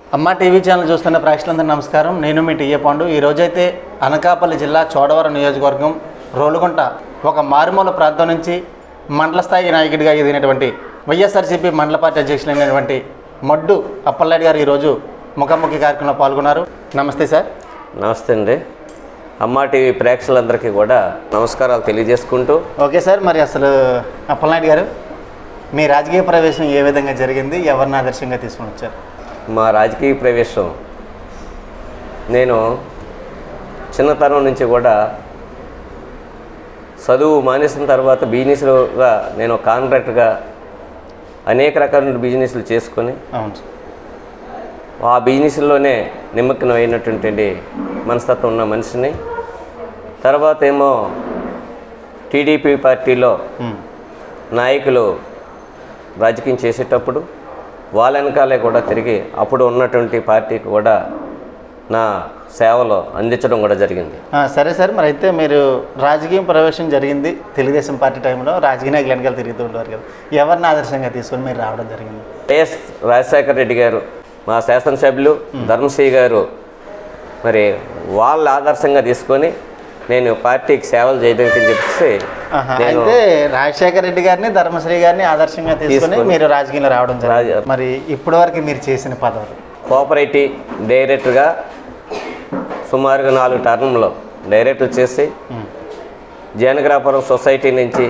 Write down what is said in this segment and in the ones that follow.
అమ్మ TV channel చూస్తున్న ప్రేక్షకులందరూ నమస్కారం నేను మీ టీఏ పాండు ఈ రోజైతే అనకాపల్లి జిల్లా చోడవరం నియోజకవర్గం రోలుగుంట ఒక మారుమూల ప్రాంతం నుంచి మండల స్థాయి నాయకుడిగా ఎదిగినటువంటి వైఎస్ఆర్సీపీ మండల పార్టీ అధ్యక్షులైనటువంటి మడ్డు అప్పలనాయుడు గారు ఈరోజు ముఖాముఖి కార్యక్రమంలో పాల్గొన్నారు నమస్తే సార్ నమస్తే అండి అమ్మా టీవీ ప్రేక్షకులందరికీ కూడా నమస్కారాలు తెలియజేసుకుంటూ ఓకే సార్ మరి అసలు అప్పలనాయుడు గారు మీ రాజకీయ ప్రవేశం ఏ విధంగా జరిగింది ఎవరిని ఆదర్శంగా తీసుకుని వచ్చారు మా రాజకీయ ప్రవేశం నేను చిన్నతనం నుంచి కూడా చదువు మానేసిన తర్వాత బిజినెస్లుగా నేను కాంట్రాక్ట్గా అనేక రకాల బిజినెస్లు చేసుకొని అవును సార్ ఆ బిజినెస్లోనే నిమగ్నం అయినటువంటి మనస్తత్వం ఉన్న మనిషిని తర్వాత ఏమో టీడీపీ పార్టీలో ఉమ్. నాయకులు రాజకీయం చేసేటప్పుడు వాళ్ళ వెనకాలే కూడా తిరిగి అప్పుడు ఉన్నటువంటి పార్టీకి కూడా నా సేవలు అందించడం కూడా జరిగింది ఆ, సరే సార్ మరి అయితే మీరు రాజకీయ ప్రవేశం జరిగింది తెలుగుదేశం పార్టీ టైంలో రాజకీయ నాయకులు వెనకాల తిరుగుతూ ఉంటారు కదా ఎవరిని ఆదర్శంగా తీసుకొని మీరు రావడం జరిగింది వైఎస్ రాజశేఖర రెడ్డి గారు మా శాసనసభ్యులు ధర్మశ్రీ గారు మరి వాళ్ళ ఆదర్శంగా తీసుకొని నేను పార్టీకి సేవలు చేయడానికి అని చెప్పేసి ఆహా, నేను అయితే రాజశేఖర రెడ్డి గారిని ధర్మశ్రీ గారిని ఆదర్శంగా తీసుకొని తీసుకొని మీరు రాజకీయంలో రావడం జరిగింది రాజ- మరి ఇప్పటి వరకు మీరు చేసిన పదవులు కోఆపరేటివ్ డైరెక్టర్గా సుమారుగా నాలుగు టర్మ్లో డైరెక్టర్ చేసి ఉమ్. జనగ్రాపురం సొసైటీ నుంచి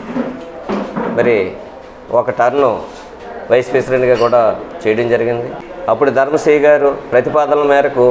మరి ఒక టర్ను వైస్ ప్రెసిడెంట్గా కూడా చేయడం జరిగింది అప్పుడు ధర్మశ్రీ గారు ప్రతిపాదనల మేరకు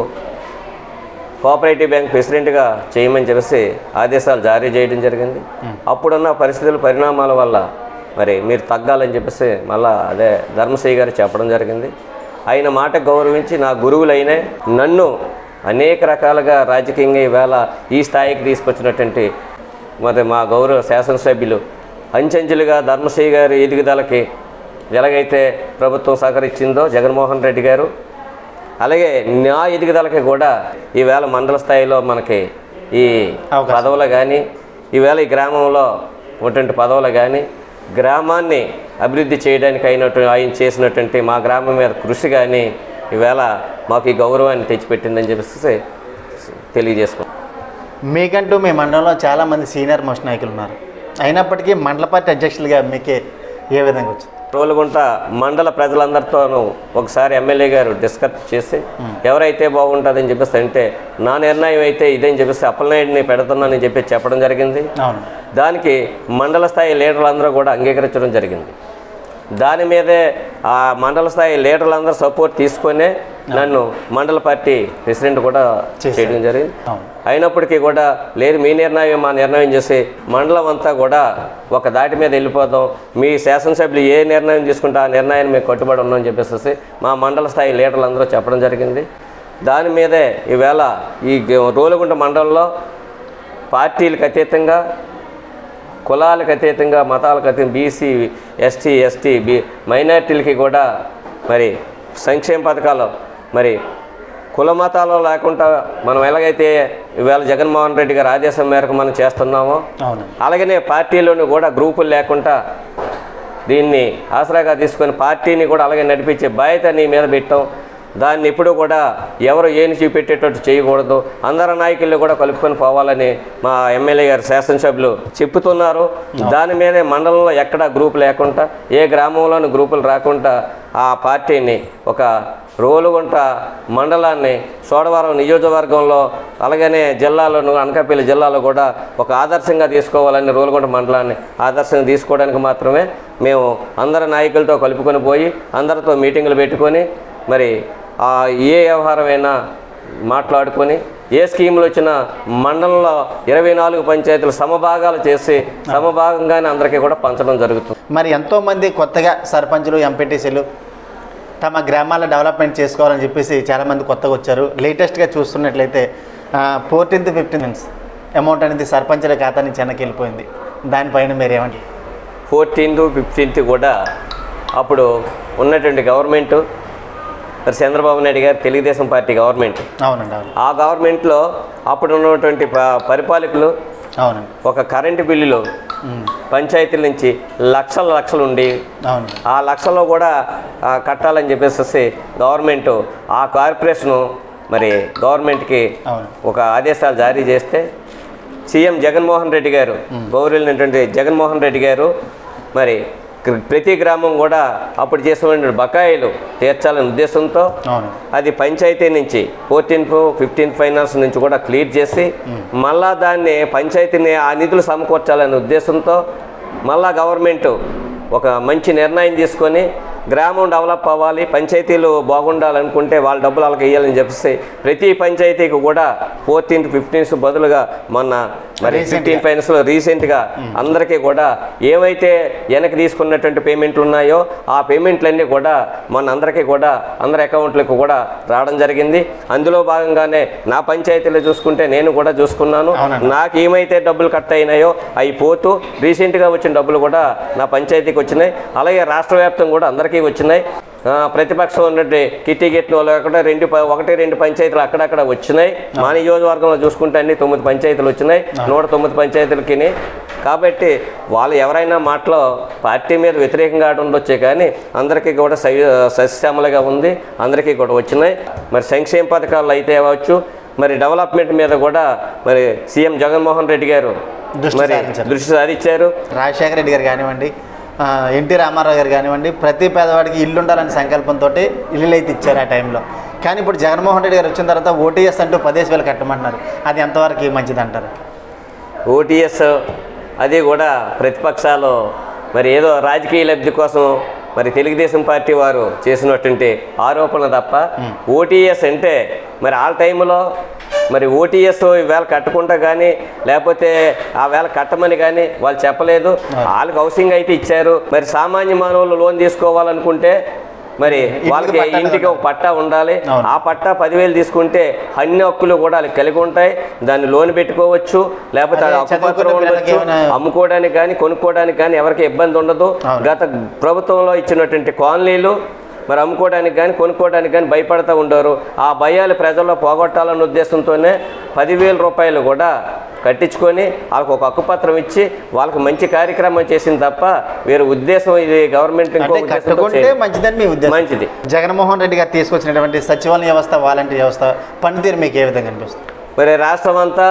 కోఆపరేటివ్ బ్యాంక్ ప్రెసిడెంట్గా చేయమని చెప్పేసి ఆదేశాలు జారీ చేయడం జరిగింది అప్పుడున్న పరిస్థితుల పరిణామాల వల్ల మరి మీరు తగ్గాలని చెప్పేసి మళ్ళా అదే ధర్మశ్రీ గారు చెప్పడం జరిగింది ఆయన మాట గౌరవించి నా గురువులైన నన్ను అనేక రకాలుగా రాజకీయంగా ఈవేళ ఈ స్థాయికి తీసుకొచ్చినటువంటి మరి మా గౌరవ శాసనసభ్యులు అంచెంచెలుగా ధర్మశ్రీ గారి ఎదుగుదలకి ఎలాగైతే ప్రభుత్వం సహకరించిందో జగన్మోహన్ రెడ్డి గారు అలాగే నా ఎదుగుదలకి కూడా ఈవేళ మండల స్థాయిలో మనకి ఈ అవకాశం. పదవులు కానీ ఈవేళ ఈ గ్రామంలో ఉన్నటువంటి పదవులు కానీ గ్రామాన్ని అభివృద్ధి చేయడానికి అయినట్టు ఆయన చేసినటువంటి మా గ్రామం మీద కృషి కానీ ఈవేళ మాకు ఈ గౌరవాన్ని తెచ్చిపెట్టిందని చెప్పేసి తెలియజేసుకున్నాం మీకంటూ మీ మండలంలో చాలామంది సీనియర్ మోస్ట్ నాయకులు ఉన్నారు అయినప్పటికీ మండల పార్టీ అధ్యక్షులుగా మీకే ఏ విధంగా వచ్చింది రోలుగుంట మండల ప్రజలందరితోనూ ఒకసారి ఎమ్మెల్యే గారు డిస్కస్ చేసి ఎవరైతే బాగుంటుందని చెప్పేసి అంటే నా నిర్ణయం అయితే ఇదని చెప్పేసి అప్పలనాయుడిని పెడుతున్నానని చెప్పి చెప్పడం జరిగింది అవును దానికి మండల స్థాయి లీడర్లందరూ కూడా అంగీకరించడం జరిగింది దాని మీదే ఆ మండల స్థాయి లీడర్లందరూ సపోర్ట్ తీసుకొనే నన్ను మండల పార్టీ ప్రెసిడెంట్ కూడా చేశారు. చేయడం జరిగింది అవును అయినప్పటికీ కూడా లేదు మీ నిర్ణయం మా నిర్ణయం చేసి మండలం అంతా కూడా ఒక దాటి మీద వెళ్ళిపోతాం మీ శాసనసభ్యులు ఏ నిర్ణయం తీసుకుంటే ఆ నిర్ణయాన్ని మేము కట్టుబడి ఉన్నామని చెప్పేసి మా మండల స్థాయి లీడర్లు అందరూ చెప్పడం జరిగింది దాని మీదే ఈవేళ ఈ గ- రోలుగుంట మండలంలో పార్టీలకు అతీతంగా కులాలకు అతీతంగా మతాలకు అతీతంగా బీసీ ఎస్టీ ఎస్టీ బి మైనార్టీలకి కూడా మరి సంక్షేమ పథకాలు మరి కుల మతాలు లేకుండా మనం ఎలాగైతే ఈవేళ జగన్మోహన్ రెడ్డి గారి ఆదేశం మేరకు మనం చేస్తున్నామో అవును అలాగనే పార్టీలోని కూడా గ్రూపులు లేకుండా దీన్ని ఆసరాగా తీసుకొని పార్టీని కూడా అలాగే నడిపించే బాధ్యత నీ మీద పెట్టాం దాన్ని ఎప్పుడూ కూడా ఎవరు ఏని చూపెట్టేటట్టు చేయకూడదు అందరు నాయకులు కూడా కలుపుకొని పోవాలని మా ఎమ్మెల్యే గారు శాసనసభ్యులు చెప్తున్నారు దాని మీదే మండలంలో ఎక్కడ గ్రూప్ లేకుండా ఏ గ్రామంలోని గ్రూపులు రాకుండా ఆ పార్టీని ఒక రోలుగుంట మండలాన్ని సోడవరం నియోజకవర్గంలో అలాగనే జిల్లాలోను అనకాపల్లి జిల్లాలో కూడా ఒక ఆదర్శంగా తీసుకోవాలని రోలుగుంట మండలాన్ని ఆదర్శంగా తీసుకోవడానికి మాత్రమే మేము అందరి నాయకులతో కలుపుకొని పోయి అందరితో మీటింగులు పెట్టుకొని మరి ఆ ఏ వ్యవహారమైనా మాట్లాడుకొని ఏ స్కీములు వచ్చినా మండలంలో ఇరవై నాలుగు పంచాయతీలు సమభాగాలు చేసి సమభాగంగానే అందరికీ కూడా పంచడం జరుగుతుంది మరి ఎంతోమంది కొత్తగా సర్పంచులు ఎంపీటీసీలు తమ గ్రామాల డెవలప్మెంట్ చేసుకోవాలని చెప్పేసి చాలామంది కొత్తగా వచ్చారు లేటెస్ట్గా చూస్తున్నట్లయితే ఫోర్టీన్త్ ఫిఫ్టీన్త్ అమౌంట్ అనేది సర్పంచుల ఖాతా నుంచి వెనక్కి వెళ్ళిపోయింది దానిపైన మీరు ఏమంటారు ఫోర్టీన్త్ ఫిఫ్టీన్త్ కూడా అప్పుడు ఉన్నటువంటి గవర్నమెంట్ మరి చంద్రబాబు నాయుడు గారు తెలుగుదేశం పార్టీ గవర్నమెంట్ అవునండి అవును ఆ గవర్నమెంట్లో అప్పుడు ఉన్నటువంటి ప- పరిపాలకులు అవునండి ఒక కరెంటు బిల్లులు ఉమ్. పంచాయతీల నుంచి లక్షల లక్షలు ఉండి అవును ఆ లక్షల్లో కూడా ఆ, కట్టాలని చెప్పేసి గవర్నమెంట్ ఆ కార్పొరేషను మరి గవర్నమెంట్కి అవును ఒక ఆదేశాలు జారీ చేస్తే సీఎం జగన్మోహన్ రెడ్డి గారు గౌరవులైనటువంటి జగన్మోహన్ రెడ్డి గారు మరి గ్ర- ప్రతి గ్రామం కూడా అప్పుడు చేసినటువంటి బకాయిలు తీర్చాలనే ఉద్దేశంతో అవును అది పంచాయతీ నుంచి ఫోర్టీన్త్ ఫిఫ్టీన్త్ ఫైనాన్స్ నుంచి కూడా క్లియర్ చేసి మళ్ళా దాన్ని పంచాయతీని ఆ నిధులు సమకూర్చాలనే ఉద్దేశంతో మళ్ళా గవర్నమెంట్ ఒక మంచి నిర్ణయం తీసుకొని గ్రామం డెవలప్ అవ్వాలి పంచాయతీలు బాగుండాలనుకుంటే వాళ్ళ డబ్బులు వాళ్ళకి ఇవ్వాలని చెప్పేసి ప్రతి పంచాయతీకి కూడా ఫోర్టీన్త్ ఫిఫ్టీన్త్ బదులుగా మొన్న మరి Recent ఫిఫ్టీన్ ఫైనాన్స్లో రీసెంట్గా అందరికీ కూడా ఏవైతే వెనక్కి తీసుకున్నటువంటి పేమెంట్లు ఉన్నాయో ఆ పేమెంట్లన్నీ కూడా మన అందరికీ కూడా అందరి అకౌంట్లకు కూడా రావడం జరిగింది అందులో భాగంగానే నా పంచాయతీలో చూసుకుంటే నేను కూడా చూసుకున్నాను అవునండి. నాకు ఏమైతే డబ్బులు కట్ అయినాయో అవి పోతూ రీసెంట్గా వచ్చిన డబ్బులు కూడా నా పంచాయతీకి వచ్చినాయి అలాగే రాష్ట్ర వ్యాప్తంగా కూడా అందరికీ వచ్చినాయి ఆ, ప్రతిపక్షం ఉన్నట్టు కిట్టి గిట్టిన వాళ్ళు కూడా రెండు ప- ఒకటి రెండు పంచాయతీలు అక్కడక్కడ వచ్చినాయి మా నియోజకవర్గంలో చూసుకుంటే అన్ని తొమ్మిది పంచాయతీలు వచ్చినాయి నూట తొమ్మిది పంచాయతీలకి కాబట్టి వాళ్ళు ఎవరైనా మాటలో పార్టీ మీద వ్యతిరేకంగా ఆడి ఉండొచ్చే కానీ అందరికీ కూడా సై సస్యశ్యామలుగా ఉంది అందరికీ కూడా వచ్చినాయి మరి సంక్షేమ పథకాలు అయితే అవ్వచ్చు మరి డెవలప్మెంట్ మీద కూడా మరి సీఎం జగన్మోహన్ రెడ్డి గారు దృష్టి మరి సారించారు. దృష్టి సారించారు రాజశేఖర రెడ్డి గారు కానివ్వండి ఆ, ఎన్టీ రామారావు గారు కానివ్వండి ప్రతి పేదవాడికి ఇల్లు ఉండాలనే సంకల్పంతో ఇల్లు అయితే ఇచ్చారు ఆ టైంలో కానీ ఇప్పుడు జగన్మోహన్ రెడ్డి గారు వచ్చిన తర్వాత ఓటీఎస్ అంటూ పదేసి వేలు కట్టమంటున్నారు అది ఎంతవరకు మంచిది అంటారు ఓటీఎస్ అది కూడా ప్రతిపక్షాలు మరి ఏదో రాజకీయ లబ్ధి కోసం మరి తెలుగుదేశం పార్టీ వారు చేసినటువంటి ఆరోపణ తప్ప ఓటీఎస్ అంటే మరి ఆ టైంలో మరి ఓటీఎస్ ఈవేళ కట్టకుండా కానీ లేకపోతే ఆ వేళ కట్టమని కానీ వాళ్ళు చెప్పలేదు వాళ్ళకి హౌసింగ్ అయితే ఇచ్చారు మరి సామాన్య మానవులు లోన్ తీసుకోవాలనుకుంటే మరి వాళ్ళకి పట్టా ఇంటికి ఒక పట్టా ఉండాలి అవును. ఆ పట్టా పదివేలు తీసుకుంటే అన్ని హక్కులు కూడా వాళ్ళకి కలిగి ఉంటాయి దాన్ని లోన్ పెట్టుకోవచ్చు లేకపోతే అదే ఆ హక్కు పత్రం చదువుకునే పిల్లలకి ఉండొచ్చు ఏమైనా- అమ్ముకోవడానికి కానీ కొనుక్కోవడానికి కానీ ఎవరికి ఇబ్బంది ఉండదు అవును. గత ప్రభుత్వంలో ఇచ్చినటువంటి కాలనీలు మరి అమ్ముకోవడానికి కానీ కొనుక్కోవడానికి కానీ భయపడతా ఉండరు ఆ భయాలు ప్రజల్లో పోగొట్టాలన్న ఉద్దేశంతోనే పదివేల రూపాయలు కూడా కట్టించుకొని వాళ్ళకి ఒక హక్కుపత్రం ఇచ్చి వాళ్ళకి మంచి కార్యక్రమం చేసింది తప్ప వేరే ఉద్దేశం ఇది గవర్నమెంట్ ఇంకో అంటే ఉద్దేశంతో కట్టుకుంటే చేయదు. మంచిదని మీ ఉద్దేశం మంచిది జగన్మోహన్ రెడ్డి గారు తీసుకొచ్చినటువంటి సచివాలయ వ్యవస్థ వాలంటీర్ వ్యవస్థ పనితీరు మీకు ఏ విధంగా అనిపిస్తుంది మరి రాష్ట్రం అంతా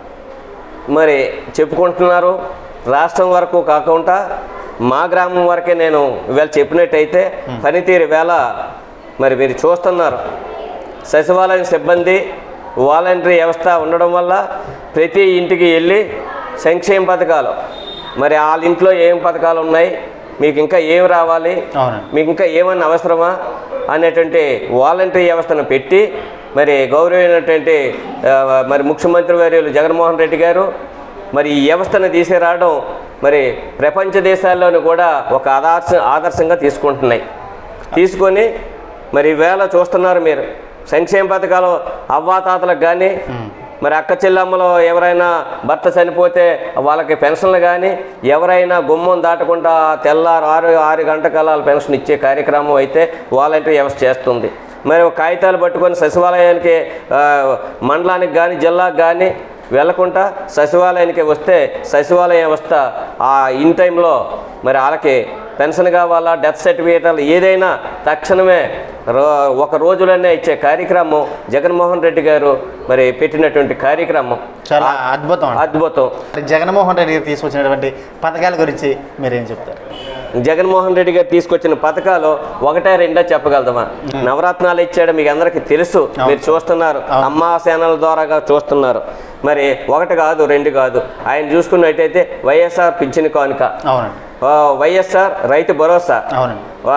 మరి చెప్పుకుంటున్నారు రాష్ట్రం వరకు కాకుండా మా గ్రామం వరకే నేను ఇవాళ చెప్పినట్టయితే పనితీరు వేళ మరి మీరు చూస్తున్నారు సచివాలయం సిబ్బంది వాలంటరీ వ్యవస్థ ఉండడం వల్ల ప్రతి ఇంటికి వెళ్ళి సంక్షేమ పథకాలు మరి వాళ్ళ ఇంట్లో ఏం పథకాలు ఉన్నాయి మీకు ఇంకా ఏం రావాలి అవునండి మీకు ఇంకా ఏమన్నా అవసరమా అనేటువంటి వాలంటరీ వ్యవస్థను పెట్టి మరి గౌరవమైనటువంటి ఆ, మరి ముఖ్యమంత్రి వర్యులు జగన్మోహన్ రెడ్డి గారు మరి ఈ వ్యవస్థను తీసుకురావడం మరి ప్రపంచ దేశాల్లోనూ కూడా ఒక ఆదర్శ ఆదర్శంగా తీసుకుంటున్నాయి తీసుకొని మరి ఈవేళ చూస్తున్నారు మీరు సంక్షేమ పథకాలు అవ్వాతాతలకు కానీ మరి అక్క చెల్లమ్మలో ఎవరైనా భర్త చనిపోతే వాళ్ళకి పెన్షన్లు కానీ ఎవరైనా గుమ్మం దాటకుండా తెల్లారు ఆరు ఆరు గంటకల్లా వాళ్ళ పెన్షన్ ఇచ్చే కార్యక్రమం అయితే వాలంటీర్ వ్యవస్థ చేస్తుంది మరి ఒక కాగితాలు పట్టుకొని సచివాలయానికి ఆ, మండలానికి కానీ జిల్లాకు కానీ వెళ్ళకుండా సచివాలయానికి వస్తే సచివాలయ వ్యవస్థ ఆ ఇన్ టైంలో మరి వాళ్ళకి పెన్షన్ కావాలా డెత్ సర్టిఫికేట్ ఏదైనా తక్షణమే రో ఒక రోజులోనే ఇచ్చే కార్యక్రమం జగన్మోహన్ రెడ్డి గారు మరి పెట్టినటువంటి కార్యక్రమం చాలా అద్భుతం అండి. అద్భుతం మరి జగన్మోహన్ రెడ్డి గారు తీసుకొచ్చినటువంటి పథకాల గురించి మీరేం చెప్తారు జగన్మోహన్ రెడ్డి గారు తీసుకొచ్చిన పథకాలు ఒకటే రెండా చెప్పగలదమా నవరత్నాలు ఇచ్చాడు మీకు అందరికీ తెలుసు మీరు చూస్తున్నారు అమ్మా సేనల ద్వారాగా చూస్తున్నారు మరి ఒకటి కాదు రెండు కాదు ఆయన చూసుకున్నట్టయితే వైఎస్ఆర్ పింఛన్ కానుక అవునండి ఆ, వైఎస్ఆర్ రైతు భరోసా అవునండి ఆ,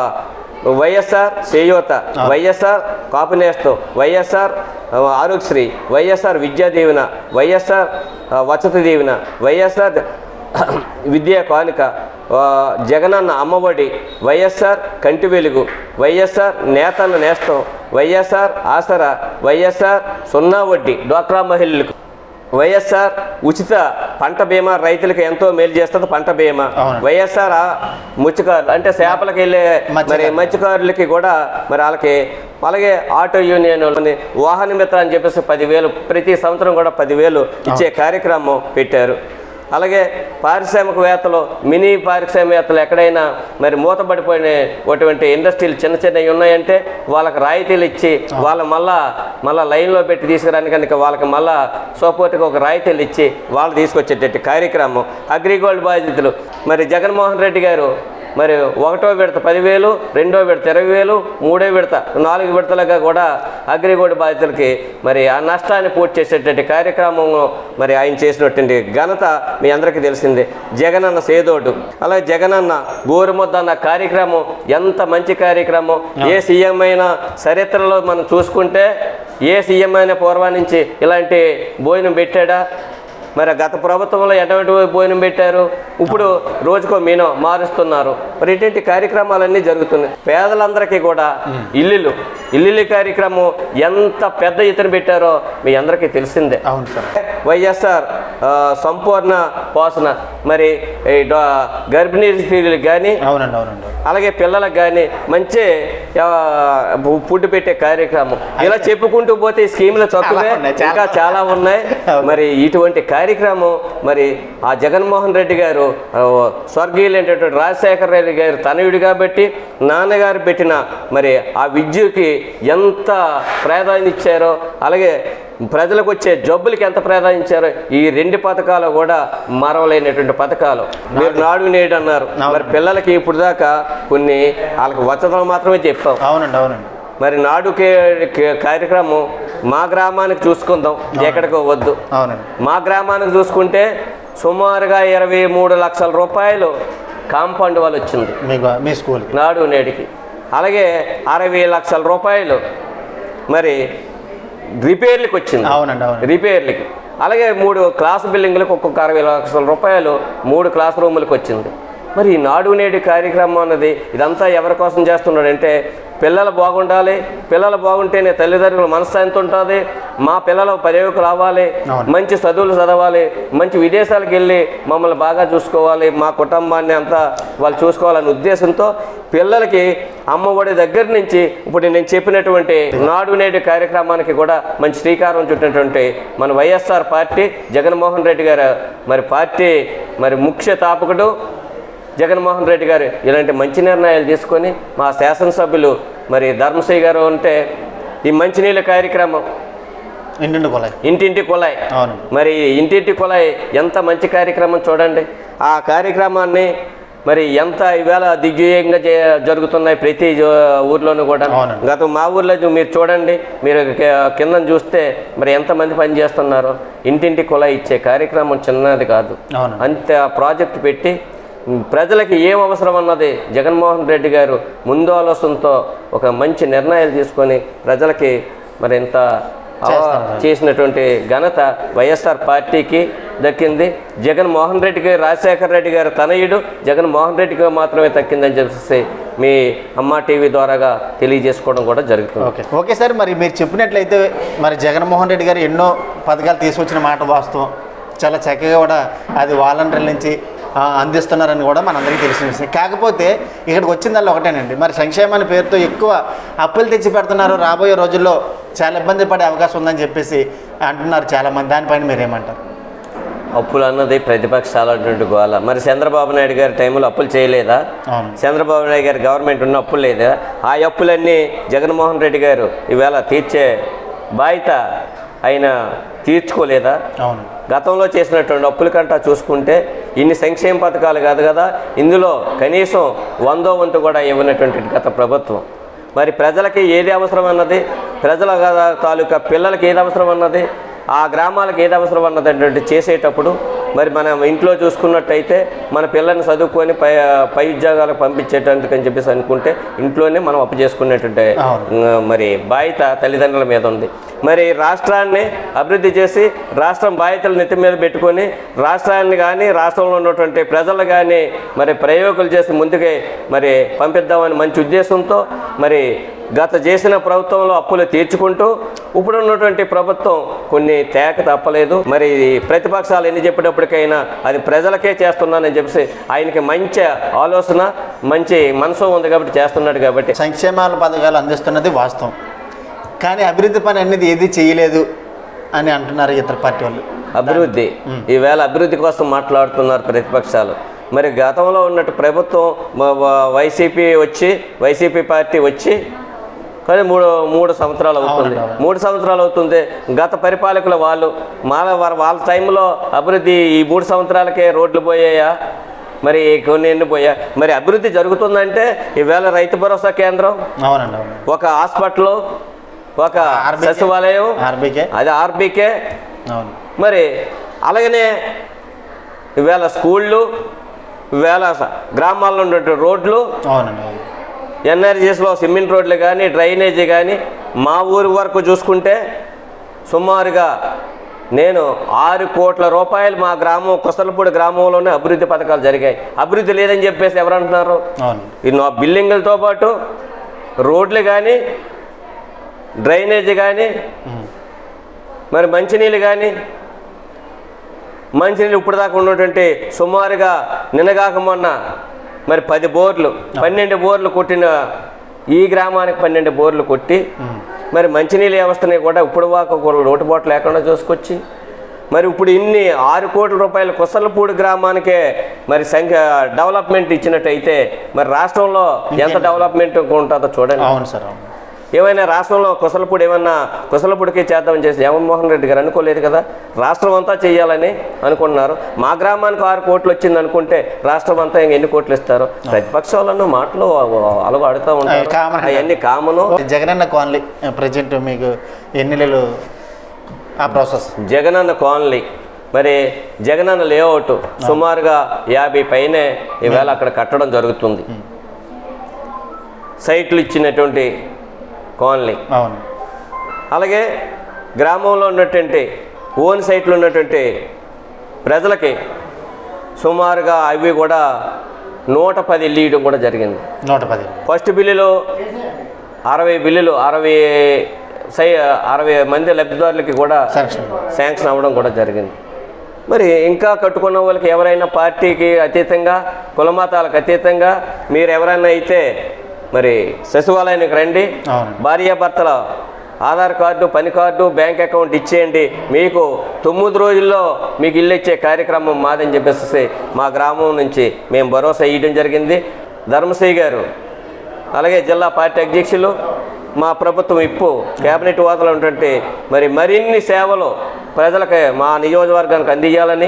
వైఎస్ఆర్ చేయూత వైఎస్ఆర్ కాపు నేస్తం వైఎస్ఆర్ ఆ, ఆరోగ్యశ్రీ వైఎస్ఆర్ విద్యా దీవెన వైఎస్ఆర్ ఆ, వసతి దీవెన వైఎస్ఆర్ విద్యా కానుక ఆ, జగనన్న అమ్మఒడి వైఎస్ఆర్ కంటి వెలుగు వైఎస్ఆర్ నేతన్న నేస్తం వైఎస్ఆర్ ఆసరా వైఎస్ఆర్ సున్నా వడ్డీ డ్వాక్రా మహిళలకు వైఎస్ఆర్ ఉచిత పంట బీమా రైతులకు ఎంతో మేలు చేస్తుంది పంట బీమా అవును. వైఎస్ఆర్ ఆ మత్స్యకారులు అంటే చేపలకు వెళ్ళే మరి మత్స్యకారులు. మత్స్యకారులకి కూడా మరి వాళ్ళకి అలాగే ఆటో యూనియన్ వాళ్ళని వాహన మిత్ర అని చెప్పేసి పదివేలు ప్రతి సంవత్సరం కూడా పదివేలు ఇచ్చే కార్యక్రమం పెట్టారు అలాగే పారిశ్రామికవేత్తలు మినీ పారిశ్రామికవేత్తలు ఎక్కడైనా మరి మూతపడిపోయినటువంటి ఇండస్ట్రీలు చిన్న చిన్నవి ఉన్నాయంటే వాళ్ళకి రాయితీలు ఇచ్చి వాళ్ళ మళ్ళా మళ్ళా లైన్లో పెట్టి తీసుకురాని కనుక వాళ్ళకి మళ్ళా సపోర్ట్గా ఒక రాయితీలు ఇచ్చి వాళ్ళు తీసుకొచ్చేటట్టు కార్యక్రమం అగ్రిగోల్డ్ బాధితులు మరి జగన్మోహన్ రెడ్డి గారు మరి ఒకటో విడత పదివేలు రెండో విడత ఇరవై వేలు మూడో విడత నాలుగు విడతలుగా కూడా అగ్రిగోల్డ్ బాధితులకి మరి ఆ నష్టాన్ని పూర్తి చేసేటటువంటి కార్యక్రమం మరి ఆయన చేసినటువంటి ఘనత మీ అందరికీ తెలిసిందే జగనన్న సేదోడు అలాగే జగనన్న గోరుముద్ద అన్న కార్యక్రమం ఎంత మంచి కార్యక్రమం ఏ సీఎం అయినా చరిత్రలో మనం చూసుకుంటే ఏ సీఎం అయినా పూర్వం నుంచి ఇలాంటి భోజనం పెట్టాడా మరి గత ప్రభుత్వంలో ఎటువంటి భోజనం పెట్టారు ఇప్పుడు రోజుకో మీనో మారుస్తున్నారు మరి ఇటువంటి కార్యక్రమాలన్నీ జరుగుతున్నాయి పేదలందరికీ కూడా ఇల్లులు ఇల్లు కార్యక్రమం ఎంత పెద్ద ఎత్తున పెట్టారో మీ అందరికీ తెలిసిందే అవును సార్ వైఎస్ఆర్ ఆ, సంపూర్ణ పోషణ మరి ఈ డా- గర్భిణీ స్త్రీలకు కానీ అవునండి అవునండి అలాగే పిల్లలకు కానీ మంచి ఆ, ఫుడ్ పెట్టే కార్యక్రమం ఇలా చెప్పుకుంటూ పోతే ఈ స్కీములు తక్కువే చాలా ఉన్నాయి, చాలా. ఇంకా చాలా ఉన్నాయి మరి ఇటువంటి కార్యక్రమం మరి ఆ జగన్మోహన్ రెడ్డి గారు ఆ, స్వర్గీయులైనటువంటి రాజశేఖర రెడ్డి గారు తనయుడు కాబట్టి నాన్నగారు పెట్టిన మరి ఆ విద్యకి ఎంత ప్రాధాన్యత ఇచ్చారో అలాగే ప్రజలకు వచ్చే జబ్బులకి ఎంత ప్రాధాన్యత ఇచ్చారో ఈ రెండు పథకాలు కూడా మరవలేనటువంటి పథకాలు మీరు నాడు నేడు అన్నారు మరి పిల్లలకి ఇప్పుడు దాకా కొన్ని వాళ్ళకి వచనాలు మాత్రమే చెప్పాం అవునండి అవునండి మరి నాడు కే- కే- కార్యక్రమం మా గ్రామానికి చూసుకుందాం ఎక్కడికో వద్దు అవునండి మా గ్రామానికి చూసుకుంటే సుమారుగా ఇరవై మూడు లక్షల రూపాయలు కాంపౌండ్ వాళ్ళు వచ్చింది మీకు మీ స్కూల్కి నాడు నేటికి అలాగే అరవై లక్షల రూపాయలు మరి రిపేర్లకు వచ్చింది అవునండి అవునండి రిపేర్లకి అలాగే మూడు క్లాస్ బిల్డింగ్లకు ఒక్కొక్క అరవై లక్షల రూపాయలు మూడు క్లాస్ రూములకు వచ్చింది మరి ఈ నాడు నేడు కార్యక్రమం అన్నది ఇదంతా ఎవరి కోసం చేస్తున్నాడంటే పిల్లలు బాగుండాలి పిల్లలు బాగుంటేనే తల్లిదండ్రుల మనశ్శాంతి ఉంటుంది మా పిల్లలు పర్యవకు రావాలి అవును. మంచి చదువులు చదవాలి మంచి విదేశాలకు వెళ్ళి మమ్మల్ని బాగా చూసుకోవాలి మా కుటుంబాన్ని అంతా వాళ్ళు చూసుకోవాలనే ఉద్దేశంతో పిల్లలకి అమ్మఒడి దగ్గర నుంచి ఇప్పుడు నేను చెప్పినటువంటి నాడు నేడు కార్యక్రమానికి కూడా మంచి శ్రీకారం చుట్టినటువంటి మన వైఎస్ఆర్ పార్టీ జగన్మోహన్ రెడ్డి గారు మరి పార్టీ మరి ముఖ్య తాపకుడు జగన్మోహన్ రెడ్డి గారు ఇలాంటి మంచి నిర్ణయాలు తీసుకొని మా శాసనసభ్యులు మరి ధర్మశ్రీ గారు ఉంటే ఈ మంచినీళ్ళ కార్యక్రమం ఇంటి కొలాయి ఇంటింటి కుళాయి అవును మరి ఇంటింటి కుళాయి ఎంత మంచి కార్యక్రమం చూడండి ఆ కార్యక్రమాన్ని మరి ఎంత ఈవేళ దిగ్విజయంగా జే- జరుగుతున్నాయి ప్రతి జో- ఊర్లోనూ కూడా అవునండి. గత మా ఊర్లో చూ- మీరు చూడండి మీరు కి- కింద చూస్తే మరి ఎంతమంది పని చేస్తున్నారు ఇంటింటి కుళాయి ఇచ్చే కార్యక్రమం చిన్నది కాదు అవును అంత ప్రాజెక్ట్ పెట్టి ఉమ్, ప్రజలకి ఏం అవసరం అన్నది జగన్మోహన్ రెడ్డి గారు ముందు ఆలోచనతో ఒక మంచి నిర్ణయాలు తీసుకొని ప్రజలకి మరి ఇంత ఆ, చేస్తున్నారు. చేసినటువంటి ఘనత వైఎస్ఆర్ పార్టీకి దక్కింది జగన్మోహన్ రెడ్డి గారు రాజశేఖర రెడ్డి గారు తనయుడు జగన్మోహన్ రెడ్డికి మాత్రమే దక్కిందని చెప్పేసి మీ అమ్మ టీవీ ద్వారాగా తెలియజేసుకోవడం కూడా జరుగుతుంది ఓకే ఓకే సార్ మరి మీరు చెప్పినట్లయితే మరి జగన్మోహన్ రెడ్డి గారు ఎన్నో పథకాలు తీసుకొచ్చిన మాట వాస్తవం చాలా చక్కగా కూడా అది వాలంటీర్ల నుంచి ఆ, అందిస్తున్నారని కూడా మనందరికీ తెలిసిన విషయం కాకపోతే ఇక్కడికి వచ్చిందల్లా ఒకటేనండి మరి సంక్షేమాన్ని పేరుతో ఎక్కువ అప్పులు తెచ్చి పెడుతున్నారు రాబోయే రోజుల్లో చాలా ఇబ్బంది పడే అవకాశం ఉందని చెప్పేసి అంటున్నారు చాలామంది దానిపైన మీరేమంటారు అప్పులు అన్నది ప్రతిపక్షాలటువంటి గోల మరి చంద్రబాబు నాయుడు గారి టైంలో అప్పులు చేయలేదా అవును చంద్రబాబు నాయుడు గారి గవర్నమెంట్ ఉన్న అప్పులు లేదా ఆ అప్పులన్నీ జగన్మోహన్ రెడ్డి గారు ఈవేళ తీర్చే బాధ్యత ఆయన తీర్చుకోలేదా అవును గతంలో చేసినటువంటి అప్పుల కంటా చూసుకుంటే ఇన్ని సంక్షేమ పథకాలు కాదు కదా ఇందులో కనీసం వందో వంతు కూడా ఇవ్వనటువంటి గత ప్రభుత్వం మరి ప్రజలకి ఏది అవసరం అన్నది ప్రజల గా- తాలూకా పిల్లలకి ఏది అవసరం అన్నది ఆ గ్రామాలకు ఏది అవసరం అన్నది అటువంటి చేసేటప్పుడు మరి మనం ఇంట్లో చూసుకున్నట్టయితే మన పిల్లల్ని చదువుకొని పై పై ఉద్యోగాలకు పంపించేటందుకు అని చెప్పేసి అనుకుంటే ఇంట్లోనే మనం అప్పు చేసుకునేటువంటి అవును. ఆ, మరి బాధ్యత తల్లిదండ్రుల మీద ఉంది మరి రాష్ట్రాన్ని అభివృద్ధి చేసి రాష్ట్రం బాధ్యతలు నెత్తి మీద పెట్టుకొని రాష్ట్రాన్ని కానీ రాష్ట్రంలో ఉన్నటువంటి ప్రజలు కానీ మరి ప్రయోగాలు చేసి ముందుకే మరి పంపిద్దామని మంచి ఉద్దేశంతో మరి గత చేసిన ప్రభుత్వంలో అప్పులు తీర్చుకుంటూ ఇప్పుడు ఉన్నటువంటి ప్రభుత్వం కొన్ని తేక తప్పలేదు మరి ప్రతిపక్షాలు ఎన్ని చెప్పినప్పటికైనా అది ప్రజలకే చేస్తున్నానని చెప్పేసి ఆయనకి మంచి ఆలోచన మంచి మనసు ఉంది కాబట్టి చేస్తున్నాడు కాబట్టి సంక్షేమాల పథకాలు అందిస్తున్నది వాస్తవం కానీ అభివృద్ధి పని అనేది ఏది చేయలేదు అని అంటున్నారు ఇతర పార్టీ వాళ్ళు అభివృద్ధి ఈవేళ అభివృద్ధి కోసం మాట్లాడుతున్నారు ప్రతిపక్షాలు మరి గతంలో ఉన్నట్టు ప్రభుత్వం మ- వ- వైసీపీ వచ్చి వైసీపీ పార్టీ వచ్చి కానీ మూడు మూడు సంవత్సరాలు అవుతుంది మూడు సంవత్సరాలు అవుతుంది గత పరిపాలకులు వాళ్ళు మాల వారి- వాళ్ళ టైంలో అభివృద్ధి ఈ మూడు సంవత్సరాలకే రోడ్లు పోయాయా మరి కొన్ని ఎన్ని పోయా మరి అభివృద్ధి జరుగుతుందంటే ఈవేళ రైతు భరోసా కేంద్రం అవునండి అవును ఒక హాస్పిటల్ ఒక RBK. సచివాలయం ఆర్బీకే అది ఆర్బీకే అవును మరి అలాగనే ఈవేళ స్కూళ్ళు ఈవేళ స- గ్రామాల్లో ఉన్నటువంటి రోడ్లు అవునండి అవును ఎన్ఆర్జీఎస్లో సిమెంట్ రోడ్లు కానీ డ్రైనేజీ కానీ మా ఊరి వరకు చూసుకుంటే సుమారుగా నేను ఆరు కోట్ల రూపాయలు మా గ్రామం కొసలపూడి గ్రామంలోనే అభివృద్ధి పథకాలు జరిగాయి అభివృద్ధి లేదని చెప్పేసి ఎవరు అంటున్నారు అవును ఈ నా బిల్డింగులతో పాటు రోడ్లు కానీ డ్రైనేజీ కానీ మరి మంచినీళ్ళు కానీ మంచినీళ్ళు ఇప్పుడు దాకా ఉన్నటువంటి సుమారుగా నిన్నగాక మొన్న మరి పది బోర్లు పన్నెండు బోర్లు కొట్టిన ఈ గ్రామానికి పన్నెండు బోర్లు కొట్టి మరి మంచినీళ్ళ వ్యవస్థని కూడా ఇప్పుడు దాకా కూడా లోటుబాటు లేకుండా చూసుకొచ్చి మరి ఇప్పుడు ఇన్ని ఆరు కోట్ల రూపాయల కుసలపూడి గ్రామానికే మరి సంఖ్య డెవలప్మెంట్ ఇచ్చినట్టయితే మరి రాష్ట్రంలో ఎంత డెవలప్మెంట్ ఉంటుందో చూడండి అవును సార్ అవును ఏమైనా రాష్ట్రంలో కుసలపూడి ఏమన్నా కుసలపూడికి చేద్దామని చేసి జగన్మోహన్ రెడ్డి గారు అనుకోలేదు కదా రాష్ట్రం అంతా చేయాలని అనుకున్నారు మా గ్రామానికి ఆరు కోట్లు వచ్చింది అనుకుంటే రాష్ట్రం అంతా ఇంక ఎన్ని కోట్లు ఇస్తారు ప్రతిపక్షాలను మాటలు అలగు ఆడుతూ ఉంటారు అవి కామన్. అవన్నీ కామను జగనన్న కాలనీ ప్రజెంట్ మీకు ఎన్ని నెలలు ఆ ప్రాసెస్ జగనన్న కాలనీ మరి జగనన్న లేఅవుట్ సుమారుగా యాభై పైనే ఈవేళ అక్కడ కట్టడం జరుగుతుంది సైట్లు ఇచ్చినటువంటి కాలనీ అవును అలాగే గ్రామంలో ఉన్నటువంటి ఓన్ సైట్లు ఉన్నటువంటి ప్రజలకి సుమారుగా అవి కూడా నూట పది ఇల్లు ఇవ్వడం కూడా జరిగింది నూట పది ఫస్ట్ బిల్లులో అరవై బిల్లులు అరవై సై అరవై మంది లబ్ధిదారులకి కూడా శాంక్షన్ శాంక్షన్ అవ్వడం కూడా జరిగింది మరి ఇంకా కట్టుకున్న వాళ్ళకి ఎవరైనా పార్టీకి అతీతంగా కులమతాలకు అతీతంగా మీరు ఎవరైనా అయితే మరి సచివాలయానికి రండి అవును. భార్యాభర్తల ఆధార్ కార్డు పని కార్డు బ్యాంక్ అకౌంట్ ఇచ్చేయండి మీకు తొమ్మిది రోజుల్లో మీకు ఇల్లు ఇచ్చే కార్యక్రమం మాదని చెప్పేసి మా గ్రామం నుంచి మేము భరోసా ఇవ్వడం జరిగింది ధర్మశ్రీ గారు అలాగే జిల్లా పార్టీ అధ్యక్షులు మా ప్రభుత్వం ఇప్పు కేబినెట్ హోదాలో ఉన్నటువంటి మరి మరిన్ని సేవలు ప్రజలకి మా నియోజకవర్గానికి అందించాలని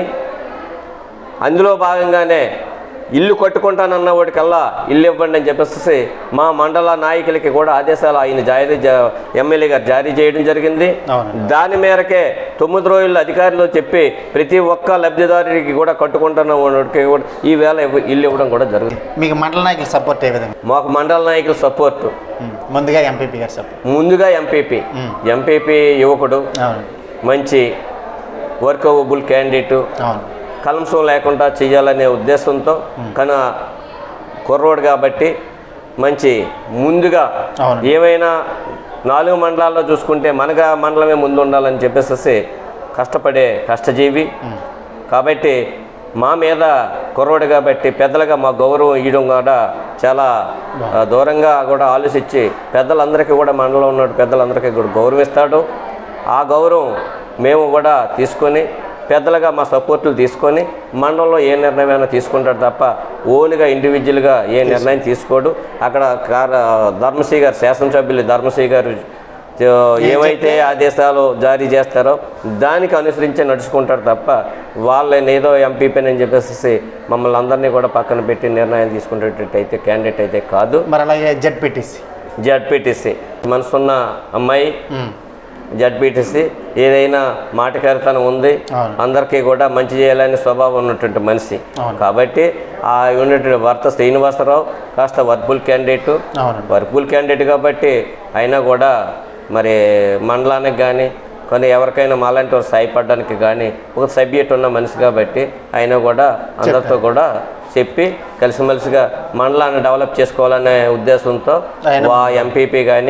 అందులో భాగంగానే ఇల్లు కట్టుకుంటానన్న వాడికల్లా ఇల్లు ఇవ్వండి అని చెప్పేసి మా మండల నాయకులకి కూడా ఆదేశాలు ఆయన జారీ జా- ఎమ్మెల్యే గారు జారీ చేయడం జరిగింది అవునండి. దాని మేరకే తొమ్మిది రోజుల్లో అధికారులు చెప్పి ప్రతి ఒక్క లబ్ధిదారుడికి కూడా కట్టుకుంటున్న వాడికి కూడా ఈ వేళ ఇవ్వ- ఇల్లు ఇవ్వడం కూడా జరుగుతుంది మీకు మండల నాయకుల సపోర్ట్ ఏ విధంగా మాకు మండల నాయకుల సపోర్టు ఉమ్. ముందుగా ఎంపీపీ గారు సపోర్ట్ ముందుగా ఎంపీపీ మ్. ఎంపీపీ యువకుడు అవును మంచి వర్కవబుల్ క్యాండిడేటు అవును కలంసం లేకుండా చేయాలనే ఉద్దేశంతో కన కుర్రోడు కాబట్టి మంచి ముందుగా అవును. ఏమైనా నాలుగు మండలాల్లో చూసుకుంటే మన గ్రా- మండలమే ముందు ఉండాలని చెప్పేసి కష్టపడే కష్టజీవి కాబట్టి మా మీద కుర్రోడు కాబట్టి పెద్దలుగా మా గౌరవం ఇవ్వడం కూడా చాలా ఆ, దూరంగా కూడా ఆలోచించి పెద్దలందరికీ కూడా మండలంలో ఉన్న పెద్దలందరికీ కూడా గౌరవిస్తాడు ఆ గౌరవం మేము కూడా తీసుకొని పెద్దలుగా మా సపోర్టులు తీసుకొని మండలంలో ఏ నిర్ణయమైనా తీసుకుంటాడు తప్ప ఓన్గా ఇండివిజువల్గా ఏ నిర్ణయం తీసుకోడు అక్కడ కార- ధర్మశ్రీ గారు శాసనసభ్యులు ధర్మశ్రీ గారు ఆ, ఏవైతే ఆదేశాలు జారీ చేస్తారో దానికి అనుసరించే నడుచుకుంటారు తప్ప వాళ్ళని ఏదో ఎంపీపీ అని చెప్పేసి మమ్మల్ని అందరినీ కూడా పక్కన పెట్టి నిర్ణయం తీసుకునేటట్టయితే క్యాండిడేట్ అయితే కాదు మరి అలాగే జెడ్పీటీసీ జడ్పీటీసీ మనసున్న అమ్మాయి జడ్పీటీసీ ఏదైనా మాటకారితనం ఉంది అవును. అందరికీ కూడా మంచి చేయాలనే స్వభావం ఉన్నటువంటి మనిషి అవును. కాబట్టి ఆ ఉన్నటువంటి భర్త శ్రీనివాసరావు కాస్త వర్బుల్ క్యాండిడేటు అవునండి వర్బుల్ క్యాండిడేట్ కాబట్టి అయినా కూడా మరి మండలానికి కానీ కొన్ని ఎవరికైనా మాలాంటి వారు సాయపడడానికి కానీ ఒక సబ్జెక్ట్ ఉన్న మనిషి కాబట్టి అయినా కూడా అందరితో కూడా చెప్పి కలిసిమెలిసిగా మండలాన్ని డెవలప్ చేసుకోవాలనే ఉద్దేశంతో ఆయన- వా ఎంపీపీ కానీ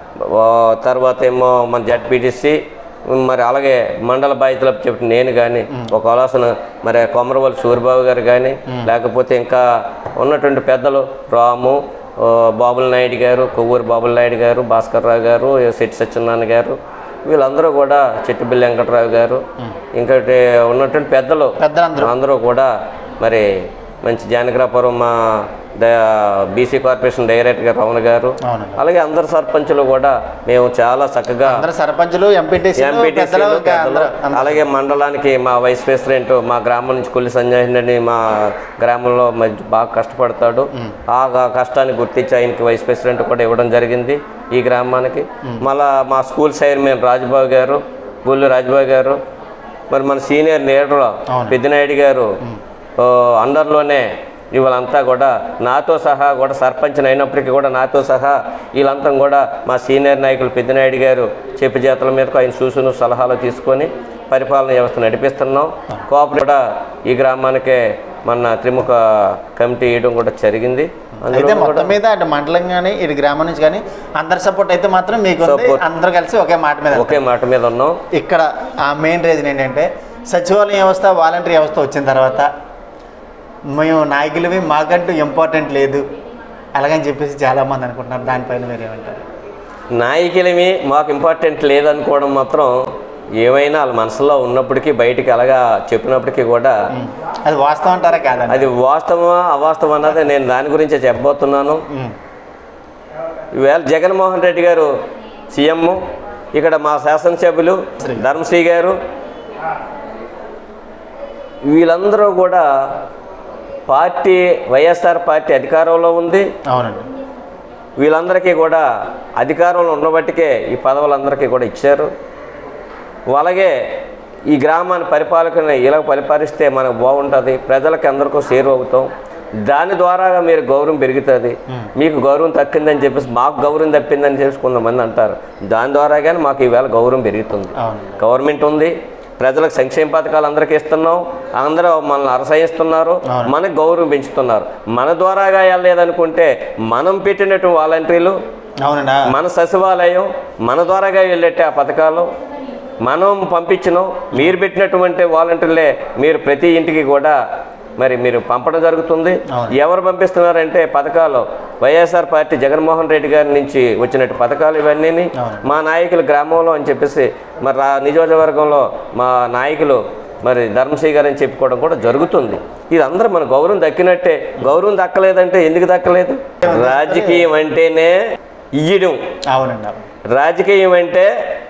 తర్వాత ఏమో మన జడ్పీటీసీ మరి అలాగే మండల బాధ్యతలకు చెప్పిన నేను కానీ ఒక ఆలోచన మరి కొమరవల్లి సూర్యబాబు గారు కానీ లేకపోతే ఇంకా ఉన్నటువంటి పెద్దలు రాము ఆ, బాబుల నాయుడు గారు కొవ్వూరు బాబుల నాయుడు గారు భాస్కర్ రావు గారు శెట్టి సత్యనారాయణ గారు వీళ్ళందరూ కూడా చెట్టుబిల్లి వెంకట్రావు గారు ఇంకటి ఉన్నటువంటి పెద్దలు పెద్దలందరూ అందరూ కూడా మరి మంచి జానకిరాపురం మా బీసీ కార్పొరేషన్ డైరెక్టర్ రమణ గారు అవునండి అలాగే అందరు సర్పంచులు కూడా మేము చాలా చక్కగా అందరు సర్పంచులు ఎంపీటీసీ ఎంపీటీసీలు పెద్దలు అలాగే మండలానికి మా వైస్ ప్రెసిడెంట్ మా గ్రామం నుంచి కొల్లి సంజయ్ అని మా గ్రామంలో మంచి బాగా కష్టపడతాడు ఆ గా- కష్టాన్ని గుర్తించి ఆయనకి వైస్ ప్రెసిడెంట్ కూడా ఇవ్వడం జరిగింది ఈ గ్రామానికి మళ్ళా మా స్కూల్ చైర్మన్ రాజబాబు గారు గుళ్ళు రాజబాబు గారు మరి మన సీనియర్ లీడర్ పెద్దినాయుడు గారు ఓ, అండర్లోనే వీళ్ళంతా కూడా నాతో సహా కూడా సర్పంచ్ అయినప్పటికీ కూడా నాతో సహా వీళ్ళంతా కూడా మా సీనియర్ నాయకులు పెద్దినాయుడు గారు చెప్పు చేతుల మీదకు ఆయన సూచన సలహాలు తీసుకొని పరిపాలన వ్యవస్థ నడిపిస్తున్నాం కోఆపరేటివ్ కూడా ఈ గ్రామానికే మన త్రిముఖ కమిటీ వేయడం కూడా జరిగింది అయితే అందులో కూడా మొత్తం మీద అటు మండలం కానీ ఇటు గ్రామం నుంచి కానీ అందరి సపోర్ట్ అయితే మాత్రం మీకు ఉంది Support. అందరూ కలిసి ఒకే మాట మీద ఒకే మాట మీద ఉన్నాం ఇక్కడ ఆ మెయిన్ రీజన్ ఏంటంటే సచివాలయం వ్యవస్థ వాలంటరీ వ్యవస్థ వచ్చిన తర్వాత మేము నాయకులవి మాకంటూ ఇంపార్టెంట్ లేదు అలాగని చెప్పేసి చాలామంది అనుకుంటున్నారు దానిపైన మీరు ఏమంటారు నాయకులమి మాకు ఇంపార్టెంట్ లేదనుకోవడం మాత్రం ఏమైనా వాళ్ళ మనసులో ఉన్నప్పటికీ బయటికి అలాగా చెప్పినప్పటికీ కూడా అది వాస్తవం అంటారా కాదండి అది వాస్తవమా అవాస్తవం అన్నది నేను దాని గురించే చెప్పబోతున్నాను ఉమ్. ఈవేళ జగన్మోహన్ రెడ్డి గారు సీఎం ఇక్కడ మా శాసనసభ్యులు ధర్మశ్రీ గారు వీళ్ళందరూ కూడా పార్టీ వైఎస్ఆర్ పార్టీ అధికారంలో ఉంది అవునండి వీళ్ళందరికీ కూడా అధికారంలో ఉండబట్టికే ఈ పదవులందరికీ కూడా ఇచ్చారు అలాగే ఈ గ్రామాన్ని పరిపాలకుని ఇలా పరిపాలిస్తే మనకు బాగుంటుంది ప్రజలకి అందరికీ సేరు అవుతాం దాని ద్వారా మీరు గౌరవం పెరుగుతుంది మీకు గౌరవం తక్కిందని చెప్పేసి మాకు గౌరవం తప్పిందని చెప్పేసి కొంతమంది అంటారు దాని ద్వారా కానీ మాకు ఈవేళ గౌరవం పెరుగుతుంది అవును గవర్నమెంట్ ఉంది ప్రజలకు సంక్షేమ పథకాలు అందరికీ ఇస్తున్నాం అందరూ మనల్ని అరసహిస్తున్నారు మనకు గౌరవం పెంచుతున్నారు మన ద్వారాగా వెళ్ళలేదనుకుంటే మనం పెట్టినట్టు వాలంటీర్లు అవునండి ఆ. మన సచివాలయం మన ద్వారాగా వెళ్ళేట్టే ఆ పథకాలు మనం పంపించినాం మీరు పెట్టినటువంటి వాలంటీర్లే మీరు ప్రతి ఇంటికి కూడా మరి మీరు పంపడం జరుగుతుంది అవును. ఎవరు పంపిస్తున్నారంటే పథకాలు వైఎస్ఆర్ పార్టీ జగన్మోహన్ రెడ్డి గారి నుంచి వచ్చినట్టు పథకాలు ఇవన్నీ అవును. మా నాయకులు గ్రామంలో అని చెప్పేసి మరి రా నియోజకవర్గంలో మా నాయకులు మరి ధర్మశ్రీ గారు అని చెప్పుకోవడం కూడా జరుగుతుంది ఇది అందరూ మన గౌరవం దక్కినట్టే గౌరవం దక్కలేదంటే ఎందుకు దక్కలేదు రాజకీయం అంటేనే ఇయ్యడం అవునండి అవును. రాజకీయం అంటే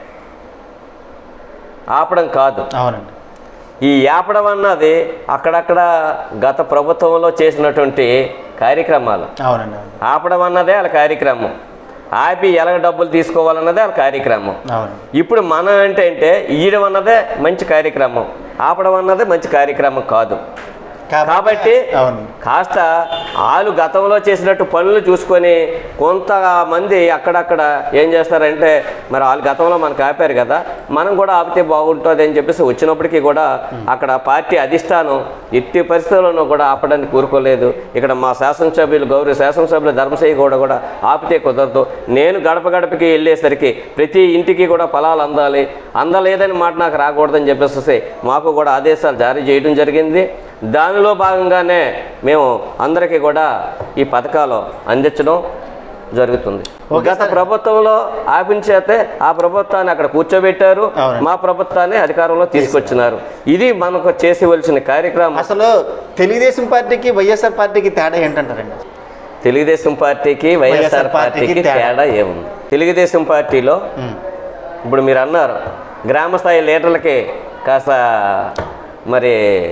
ఆపడం కాదు అవునండి ఈ ఆపడం అన్నది అక్కడక్కడ గత ప్రభుత్వంలో చేసినటువంటి కార్యక్రమాలు అవునండి అవును ఆపడం అన్నదే వాళ్ళ కార్యక్రమం ఆపి ఎలాగ డబ్బులు తీసుకోవాలన్నదే వాళ్ళ కార్యక్రమం అవును ఇప్పుడు మనం ఏంటంటే ఇయ్యడం అన్నదే మంచి కార్యక్రమం ఆపడం అన్నదే మంచి కార్యక్రమం కాదు కాబట్టి అవును కాస్త వాళ్ళు గతంలో చేసినట్టు పనులు చూసుకొని కొంతమంది అక్కడక్కడ ఏం చేస్తారంటే మరి వాళ్ళు గతంలో మనకు ఆపారు కదా మనం కూడా ఆపితే బాగుంటుంది అని చెప్పేసి వచ్చినప్పటికీ కూడా అక్కడ పార్టీ అధిష్టానం ఎట్టి పరిస్థితుల్లోనూ కూడా ఆపడానికి కూరుకోలేదు ఇక్కడ మా శాసనసభ్యులు గౌరవ శాసనసభ్యులు ధర్మశయ్య కూడా కూడా ఆపితే కుదరదు నేను గడప గడపకి వెళ్ళేసరికి ప్రతి ఇంటికి కూడా ఫలాలు అందాలి అందలేదని మాట నాకు రాకూడదని చెప్పేసి మాకు కూడా ఆదేశాలు జారీ చేయడం జరిగింది దానిలో భాగంగానే మేము అందరికీ కూడా ఈ పథకాలు అందించడం జరుగుతుంది ఓకే గత ప్రభుత్వంలో ఆపించేస్తే ఆ ప్రభుత్వాన్ని అక్కడ కూర్చోబెట్టారు అవునండి. మా ప్రభుత్వాన్ని అధికారంలో తీసుకొచ్చినారు ఇది మనకు చేసేవలసిన కార్యక్రమం అసలు తెలుగుదేశం పార్టీకి వైఎస్ఆర్ పార్టీకి తేడా ఏంటంటారండి తెలుగుదేశం పార్టీకి వైఎస్ఆర్ పార్టీకి తేడా ఏముంది తెలుగుదేశం పార్టీలో ఉమ్. ఇప్పుడు మీరు అన్నారు గ్రామ స్థాయి లీడర్లకి కాస్త మరి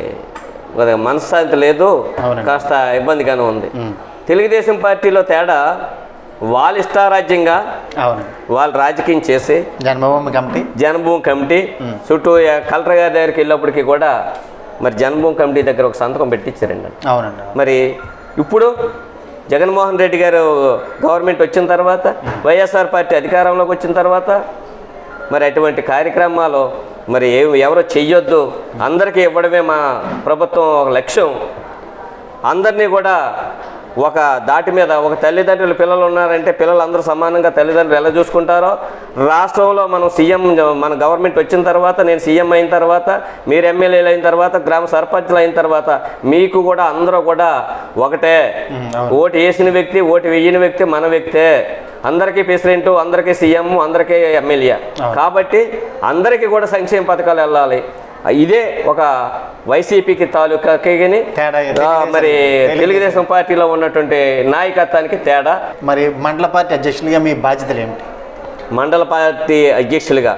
మరి మనశ్శాంతి లేదు అవునండి. కాస్త ఇబ్బందిగానే ఉంది ఉమ్. తెలుగుదేశం పార్టీలో తేడా వాళ్ళ ఇష్టారాజ్యంగా అవునండి వాళ్ళు రాజకీయం చేసి జన్మభూమి కమిటీ జన్మభూమి కమిటీ చుట్టూ ఆ కలెక్టర్ గారి దగ్గరికి వెళ్ళినప్పటికీ కూడా మరి జన్మభూమి కమిటీ దగ్గర ఒక సంతకం పెట్టించారండి అవునండి అవును. మరి ఇప్పుడు జగన్మోహన్ రెడ్డి గారు గవర్నమెంట్ వచ్చిన తర్వాత వైఎస్ఆర్ పార్టీ అధికారంలోకి వచ్చిన తర్వాత మరి అటువంటి కార్యక్రమాలు మరి ఏ ఎవరో చెయ్యొద్దు అందరికీ ఇవ్వడమే మా ప్రభుత్వం ఒక లక్ష్యం అందరినీ కూడా ఒక దాటి మీద ఒక తల్లిదండ్రులు పిల్లలు ఉన్నారంటే పిల్లలు అందరూ సమానంగా తల్లిదండ్రులు ఎలా చూసుకుంటారో రాష్ట్రంలో మనం సీఎం మన గవర్నమెంట్ వచ్చిన తర్వాత నేను సీఎం అయిన తర్వాత మీరు ఎమ్మెల్యేలు అయిన తర్వాత గ్రామ సర్పంచ్లు అయిన తర్వాత మీకు కూడా అందరూ కూడా ఒకటే ఉమ్, అవును. ఓటు వేసిన వ్యక్తి ఓటు వేయని వ్యక్తి మన వ్యక్తే అందరికీ ప్రెసిడెంట్ అందరికీ సీఎం అందరికీ ఎమ్మెల్యే కాబట్టి అందరికీ కూడా సంక్షేమ పథకాలు వెళ్ళాలి ఇదే ఒక వైసీపీకి తాలూకాకి గాని, తేడా ఆ, మరి తెలుగుదేశం పార్టీలో ఉన్నటువంటి నాయకత్వానికి తేడా మరి మండల పార్టీ అధ్యక్షులుగా మీ బాధ్యతలు ఏమిటి మండల పార్టీ అధ్యక్షులుగా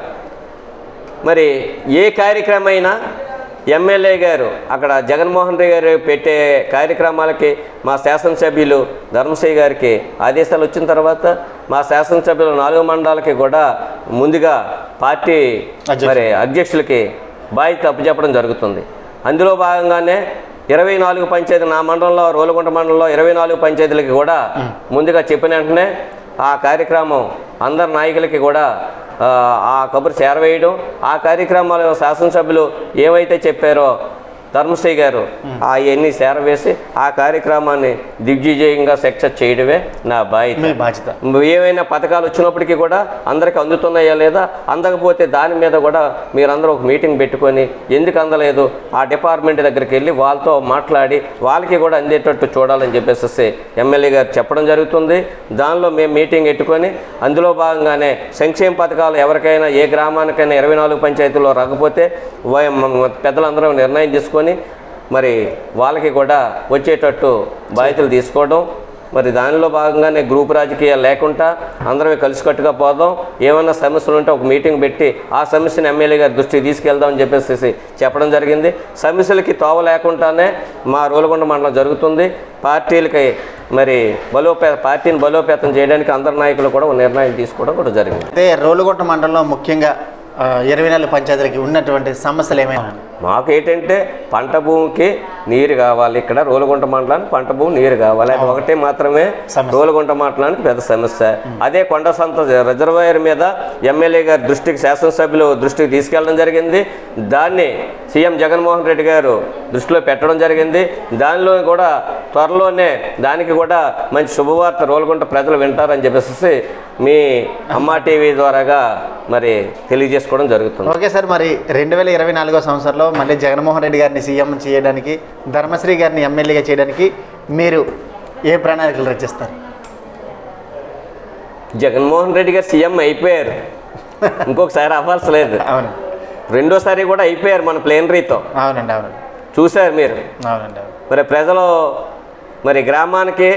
మరి ఏ కార్యక్రమం అయినా ఎమ్మెల్యే గారు అక్కడ జగన్మోహన్ రెడ్డి గారు పెట్టే కార్యక్రమాలకి మా శాసనసభ్యులు ధర్మశ్రీ గారికి ఆదేశాలు వచ్చిన తర్వాత మా శాసనసభ్యులు నాలుగు మండలాలకి కూడా ముందుగా పార్టీ అధ్యక్షులు. మరి అధ్యక్షులకి బాధ్యత అప్పచెప్పడం జరుగుతుంది అందులో భాగంగానే ఇరవై నాలుగు పంచాయతీ నా మండలంలో రోలగుంట మండలంలో ఇరవై నాలుగు పంచాయతీలకి కూడా ముందుగా చెప్పిన వెంటనే ఆ కార్యక్రమం అందరి నాయకులకి కూడా ఆ, ఆ కబురు చేరవేయడం ఆ కార్యక్రమాలు శాసనసభ్యులు ఏవైతే చెప్పారో ధర్మశ్రీ గారు అవన్నీ చేరవేసి ఆ కార్యక్రమాన్ని దిగ్విజయంగా సక్సెస్ చేయడమే నా బాధ్యత మీ బాధ్యత ఏవైనా పథకాలు వచ్చినప్పటికీ కూడా అందరికి అందుతున్నాయా లేదా అందకపోతే దాని మీద కూడా మీరందరూ ఒక మీటింగ్ పెట్టుకొని ఎందుకు అందలేదు ఆ డిపార్ట్మెంట్ దగ్గరికి వెళ్ళి వాళ్ళతో మాట్లాడి వాళ్ళకి కూడా అందేటట్టు చూడాలని చెప్పేసి ఎమ్మెల్యే గారు చెప్పడం జరుగుతుంది దానిలో మేము మీటింగ్ పెట్టుకొని అందులో భాగంగానే సంక్షేమ పథకాలు ఎవరికైనా ఏ గ్రామానికైనా ఇరవై నాలుగు పంచాయతీల్లో రాకపోతే వా- మ- మ- పెద్దలందరూ నిర్ణయం తీసుకొని మరి వాళ్ళకి కూడా వచ్చేటట్టు బాధ్యతలు తీసుకోవడం మరి దానిలో భాగంగానే గ్రూప్ రాజకీయాలు లేకుండా అందరం కలిసికట్టుగా పోదాం ఏమైనా సమస్యలు ఉంటే ఒక మీటింగ్ పెట్టి ఆ సమస్యను ఎమ్మెల్యే గారి దృష్టికి తీసుకెళ్దామని చెప్పేసి చెప్పడం జరిగింది సమస్యలకి తోవ లేకుండానే మా రోలగొండ మండలం జరుగుతుంది పార్టీలకి మరి బలోపే పార్టీని బలోపేతం చేయడానికి అందరి నాయకులు కూడా ఒక నిర్ణయం తీసుకోవడం కూడా జరిగింది అయితే రోలుగుంట మండలంలో ముఖ్యంగా ఆ, ఇరవై నాలుగు పంచాయతీలకి ఉన్నటువంటి సమస్యలు ఏమైనా మాకు ఏంటంటే పంట భూమికి నీరు కావాలి ఇక్కడ రోలుగుంట మండలానికి పంట భూమి నీరు కావాలి అది ఒకటే మాత్రమే సమస్య. రోలుగుంట మండలానికి పెద్ద సమస్య అదే కొండ సంత రిజర్వాయర్ మీద ఎమ్మెల్యే గారి దృష్టికి శాసనసభ్యులు దృష్టికి తీసుకెళ్ళడం జరిగింది దాన్ని సీఎం జగన్మోహన్ రెడ్డి గారు దృష్టిలో పెట్టడం జరిగింది దానిలో కూడా త్వరలోనే దానికి కూడా మంచి శుభవార్త రోలుగుంట ప్రజలు వింటారని చెప్పేసి మీ అమ్మా టీవీ ద్వారాగా మరి తెలియజేసుకోవడం జరుగుతుంది ఓకే సార్ మరి రెండు వేల ఇరవై నాలుగో సంవత్సరంలో మళ్ళీ జగన్మోహన్ రెడ్డి గారిని సీఎం చేయడానికి ధర్మశ్రీ గారిని ఎమ్మెల్యేగా చేయడానికి మీరు ఏ ప్రణాళికలు రచిస్తారు జగన్మోహన్ రెడ్డి గారు సీఎం అయిపోయారు ఇంకొకసారి అవ్వాల్సి లేదు అవును రెండోసారి కూడా అయిపోయారు మన ప్లేనరీతో అవునండి అవునండి చూశారు మీరు అవునండి అవును మరి ప్రజలు మరి గ్రామానికి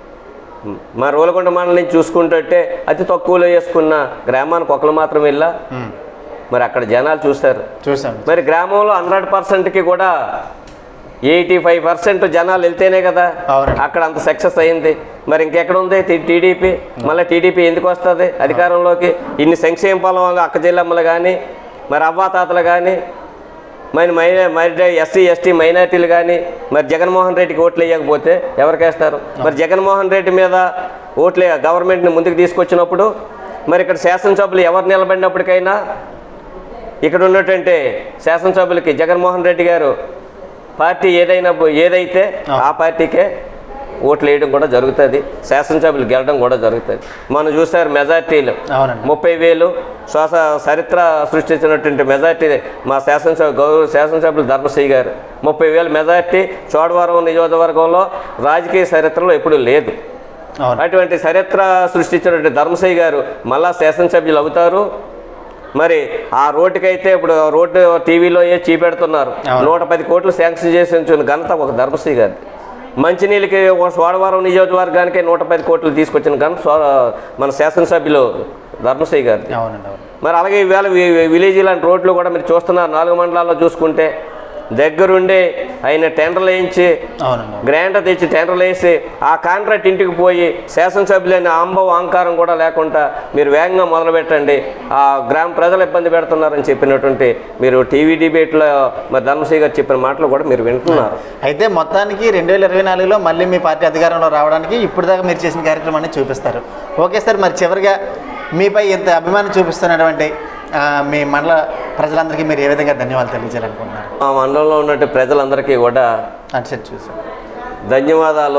మా రోలకొండ మండలం నుంచి చూసుకుంటుంటే అతి తక్కువలో వేసుకున్న గ్రామానికి ఒకరు మాత్రం వెళ్ళా ఉమ్, మరి అక్కడ జనాలు చూశారు చూసాం మరి గ్రామంలో హండ్రెడ్ పర్సెంట్కి కూడా ఎయిటీ ఫైవ్ పర్సెంట్ జనాలు వెళ్తేనే కదా అవునండి. అక్కడ అంత సక్సెస్ అయింది మరి ఇంకెక్కడ ఉంది టీడీపీ మళ్ళీ టీడీపీ ఎందుకు వస్తుంది అధికారంలోకి ఇన్ని సంక్షేమ పొలం అక్క జిల్లమ్మలు కానీ మరి అవ్వాతాతలు కానీ మరి మైనా మరి ఎస్సీ ఎస్టీ మైనార్టీలు కానీ మరి జగన్మోహన్ రెడ్డికి ఓట్లు వేయకపోతే ఎవరికి వేస్తారు మరి జగన్మోహన్ రెడ్డి మీద ఓట్లే గవర్నమెంట్ని ముందుకు తీసుకొచ్చినప్పుడు మరి ఇక్కడ శాసనసభ్యులు ఎవరు నిలబడినప్పటికైనా ఇక్కడ ఉన్నటువంటి శాసనసభ్యులకి జగన్మోహన్ రెడ్డి గారు పార్టీ ఏదైనా ఏదైతే ఆ పార్టీకే ఓట్లు వేయడం కూడా జరుగుతుంది శాసనసభ్యులు గెలడం కూడా జరుగుతుంది మనం చూసారు మెజార్టీలు అవునండి ముప్పై వేలు శ్వాస చరిత్ర సృష్టించినటువంటి మెజార్టీ మా శాసనసభ గౌరవ శాసనసభ్యులు ధర్మశ్రీ గారు ముప్పై వేల మెజార్టీ చోడవరం నియోజకవర్గంలో రాజకీయ చరిత్రలో ఎప్పుడూ లేదు అవును అటువంటి చరిత్ర సృష్టించినటువంటి ధర్మశ్రీ గారు మళ్ళా శాసనసభ్యులు అవుతారు మరి ఆ రోడ్డుకైతే ఇప్పుడు రోడ్డు టీవీలో ఏ చూపెడుతున్నారు అవును. నూట పది కోట్లు శాంక్షన్ చేసి ఉంచిన ఘనత ఒక ధర్మశ్రీ గారి మంచినీళ్ళకి ఒక సోడవరం నియోజకవర్గానికి నూట పది కోట్లు తీసుకొచ్చిన ఘనత సో- మన శాసనసభ్యులు ధర్మశ్రీ గారి అవునండి అవును మరి అలాగే ఈవేళ వి- వి- విలేజ్ లాంటి రోడ్లు కూడా మీరు చూస్తున్నారు నాలుగు మండలాల్లో చూసుకుంటే దగ్గరుండి ఆయన టెండర్లు వేయించి అవునండి అవును. గ్రాంట్ తెచ్చి టెండర్లు వేసి ఆ కాంట్రాక్ట్ ఇంటికి పోయి శాసనసభ్యులైన అంబం అహంకారం కూడా లేకుండా మీరు వేగంగా మొదలు పెట్టండి ఆ గ్రామ ప్రజలు ఇబ్బంది పెడుతున్నారని చెప్పినటువంటి మీరు టీవీ డిబేట్లో మరి ధర్మశ్రీ గారు చెప్పిన మాటలు కూడా మీరు వింటున్నారు అయితే మొత్తానికి రెండు వేల ఇరవై నాలుగులో మళ్ళీ మీ పార్టీ అధికారంలో రావడానికి ఇప్పుడు దాకా మీరు చేసిన కార్యక్రమాన్ని చూపిస్తారు ఓకే సార్ మరి చివరిగా మీపై ఇంత అభిమానం చూపిస్తున్నటువంటి ఆ, మీ మండల ప్రజలందరికీ మీరు ఏ విధంగా ధన్యవాదాలు తెలియజేయాలనుకుంటున్నారు మా మండలంలో ఉన్నటువంటి ప్రజలందరికీ కూడా అటు సైడ్ చూసాం ధన్యవాదాలు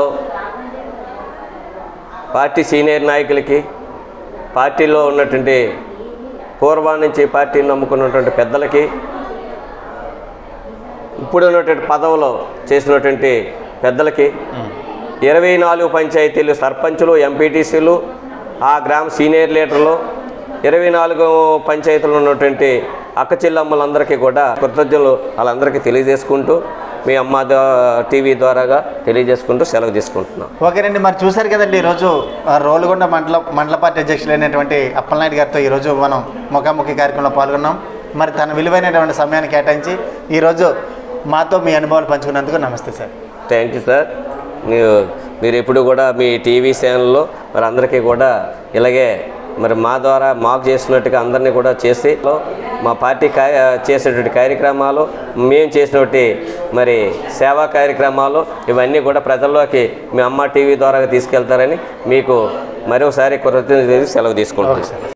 పార్టీ సీనియర్ నాయకులకి పార్టీలో ఉన్నటువంటి పూర్వం నుంచి పార్టీని నమ్ముకున్నటువంటి పెద్దలకి ఇప్పుడు ఉన్నటువంటి పదవులో చేసినటువంటి పెద్దలకి ఇరవై నాలుగు పంచాయతీలు సర్పంచులు ఎంపీటీసీలు ఆ గ్రామ సీనియర్ లీడర్లు ఇరవై నాలుగు పంచాయతీలు ఉన్నటువంటి అక్క చెల్లమ్మలందరికీ కూడా కృతజ్ఞతలు వాళ్ళందరికీ తెలియజేసుకుంటూ మీ అమ్మ దా- టీవీ ద్వారాగా తెలియజేసుకుంటూ సెలవు తీసుకుంటున్నాం ఓకేనండి మరి చూశారు కదండి ఈరోజు ఆ, రోలుగొండ మండల మండల పార్టీ అధ్యక్షులైనటువంటి అప్పలనాయుడు గారితో ఈరోజు మనం ముఖాముఖి కార్యక్రమంలో పాల్గొన్నాం మరి తన విలువైనటువంటి సమయాన్ని కేటాయించి ఈరోజు మాతో మీ అనుభవాలు పంచుకున్నందుకు నమస్తే సార్ థ్యాంక్ యూ సార్ మీరు మీరు ఎప్పుడు కూడా మీ టీవీ ఛానల్లో మరి అందరికీ కూడా ఇలాగే మరి మా ద్వారా మాకు చేసినట్టుగా అందరినీ కూడా చేసి మా పార్టీ కా చేసేటువంటి కార్యక్రమాలు మేము చేసినటువంటి మరి సేవా కార్యక్రమాలు ఇవన్నీ కూడా ప్రజల్లోకి మీ అమ్మ టీవీ ద్వారా తీసుకెళ్తారని మీకు మరొకసారి కృతజ్ఞతలు తెలియజేసి సెలవు తీసుకుంటాం